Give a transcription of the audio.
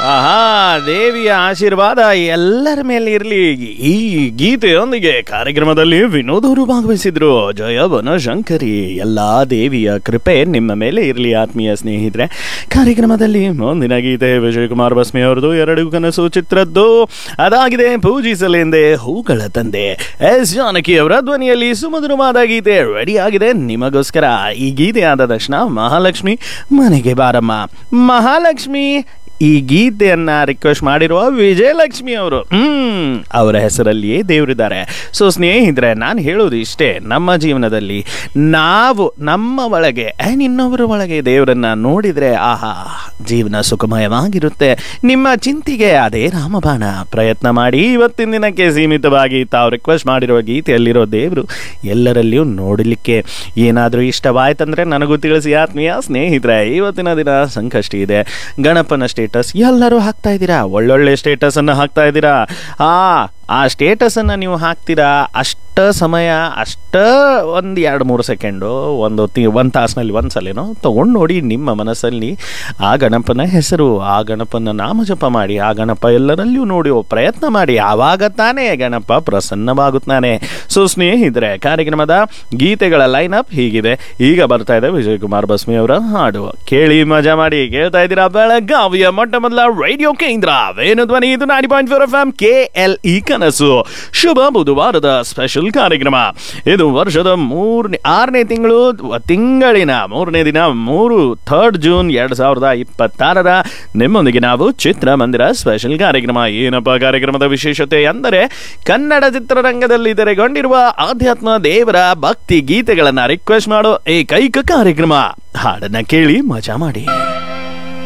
ಆಹಾ ದೇವಿಯ ಆಶೀರ್ವಾದ ಎಲ್ಲರ ಮೇಲೆ ಇರಲಿ ಈ ಗೀತೆಯೊಂದಿಗೆ ಕಾರ್ಯಕ್ರಮದಲ್ಲಿ ವಿನೋದ್ ಅವರು ಭಾಗವಹಿಸಿದ್ರು ಜಯ ಬನಶಂಕರಿ ಎಲ್ಲ ದೇವಿಯ ಕೃಪೆ ನಿಮ್ಮ ಮೇಲೆ ಇರಲಿ ಆತ್ಮೀಯ ಸ್ನೇಹಿತರೆ ಕಾರ್ಯಕ್ರಮದಲ್ಲಿ ಮುಂದಿನ ಗೀತೆ ವಿಜಯಕುಮಾರ್ ಬಸ್ಮಿ ಅವರದು ಎರಡು ಕನಸು ಚಿತ್ರದ್ದು ಅದಾಗಿದೆ ಪೂಜಿಸಲೆಂದೇ ಹೂಗಳ ತಂದೆ ಎಸ್ ಜಾನಕಿ ಅವರ ಧ್ವನಿಯಲ್ಲಿ ಸುಮಧುರವಾದ ಗೀತೆ ರೆಡಿ ಆಗಿದೆ ನಿಮಗೋಸ್ಕರ ಈ ಗೀತೆ ಆದ ತಕ್ಷಣ ಮಹಾಲಕ್ಷ್ಮಿ ಮನೆಗೆ ಬಾರಮ್ಮ ಮಹಾಲಕ್ಷ್ಮಿ ಈ ಗೀತೆಯನ್ನ ರಿಕ್ವೆಸ್ಟ್ ಮಾಡಿರುವ ವಿಜಯಲಕ್ಷ್ಮಿ ಅವರು ಹ್ಮ್ ಅವರ ಹೆಸರಲ್ಲಿಯೇ ದೇವರಿದ್ದಾರೆ ಸೊ ಸ್ನೇಹಿತರೆ ನಾನು ಹೇಳೋದು ಇಷ್ಟೇ ನಮ್ಮ ಜೀವನದಲ್ಲಿ ನಾವು ನಮ್ಮ ಒಳಗೆ ಆ್ಯಂಡ್ ಇನ್ನೊಬ್ಬರ ಒಳಗೆ ದೇವರನ್ನ ನೋಡಿದ್ರೆ ಆಹಾ ಜೀವನ ಸುಖಮಯವಾಗಿರುತ್ತೆ ನಿಮ್ಮ ಚಿಂತೆಗೆ ಅದೇ ರಾಮಬಾಣ ಪ್ರಯತ್ನ ಮಾಡಿ ಇವತ್ತಿನ ದಿನಕ್ಕೆ ಸೀಮಿತವಾಗಿ ತಾವು ರಿಕ್ವೆಸ್ಟ್ ಮಾಡಿರುವ ಗೀತೆಯಲ್ಲಿರೋ ದೇವರು ಎಲ್ಲರಲ್ಲಿಯೂ ನೋಡಲಿಕ್ಕೆ ಏನಾದರೂ ಇಷ್ಟವಾಯ್ತಂದ್ರೆ ನನಗೂ ತಿಳಿಸಿ ಆತ್ಮೀಯ ಸ್ನೇಹಿತರೆ ಇವತ್ತಿನ ದಿನ ಸಂಕಷ್ಟಿ ಇದೆ ಗಣಪನ ಸ್ಟೇಟಸ್ ಎಲ್ಲರೂ ಹಾಕ್ತಾ ಇದ್ದೀರಾ ಒಳ್ಳೊಳ್ಳೆ ಸ್ಟೇಟಸ್ ಅನ್ನು ಹಾಕ್ತಾ ಇದ್ದೀರಾ ಆ ಆ ಸ್ಟೇಟಸ್ ಅನ್ನ ನೀವು ಹಾಕ್ತೀರಾ ಅಷ್ಟ ಸಮಯ ಅಷ್ಟ ಒಂದು ಎರಡು ಮೂರು ಸೆಕೆಂಡು ಒಂದು ತಿ ಒಂದು ತಾಸಿನಲ್ಲಿ ಒಂದು ಸಲೇನೋ ತಗೊಂಡು ನೋಡಿ ನಿಮ್ಮ ಮನಸ್ಸಲ್ಲಿ ಆ ಗಣಪನ ಹೆಸರು ಆ ಗಣಪನ ನಾಮ ಜಪ ಮಾಡಿ ಆ ಗಣಪ ಎಲ್ಲರಲ್ಲಿಯೂ ನೋಡಿ ಪ್ರಯತ್ನ ಮಾಡಿ ಆವಾಗ ತಾನೇ ಗಣಪ ಪ್ರಸನ್ನವಾಗುತ್ತಾನೆ ಸೊ ಸ್ನೇಹಿತರೆ ಕಾರ್ಯಕ್ರಮದ ಗೀತೆಗಳ ಲೈನ್ ಅಪ್ ಹೀಗಿದೆ ಈಗ ಬರ್ತಾ ಇದೆ ವಿಜಯ್ ಕುಮಾರ್ ಬಸ್ಮಿ ಅವರ ಹಾಡು ಕೇಳಿ ಮಜಾ ಮಾಡಿ ಕೇಳ್ತಾ ಇದ್ದೀರಾ ಬೆಳಗಾವಿಯ ಮೊಟ್ಟ ಮೊದಲ ರೇಡಿಯೋ ಕೇಂದ್ರ ವೇಣು ಧ್ವನಿ ಇದು ನಾಡಿ point four F M K L E ಕನಸು ಶುಭ ಬುಧವಾರದ ಸ್ಪೆಷಲ್ ಕಾರ್ಯಕ್ರಮ ಇದು ವರ್ಷದ ಮೂರನೇ ಆರನೇ ತಿಂಗಳು ತಿಂಗಳಿನ ಮೂರನೇ ದಿನ ಮೂರು ಥರ್ಡ್ ಜೂನ್ ಎರಡ್ ಸಾವಿರದ ಇಪ್ಪತ್ತಾರರ ನಿಮ್ಮೊಂದಿಗೆ ನಾವು ಚಿತ್ರಮಂದಿರ ಸ್ಪೆಷಲ್ ಕಾರ್ಯಕ್ರಮ ಏನಪ್ಪ ಕಾರ್ಯಕ್ರಮದ ವಿಶೇಷತೆ ಅಂದರೆ ಕನ್ನಡ ಚಿತ್ರರಂಗದಲ್ಲಿ ತೆರೆಗೊಂಡಿರುವ ಆಧ್ಯಾತ್ಮ ದೇವರ ಭಕ್ತಿ ಗೀತೆಗಳನ್ನ ರಿಕ್ವೆಸ್ಟ್ ಮಾಡೋ ಏಕೈಕ ಕಾರ್ಯಕ್ರಮ ಹಾಡನ್ನ ಕೇಳಿ ಮಜಾ ಮಾಡಿ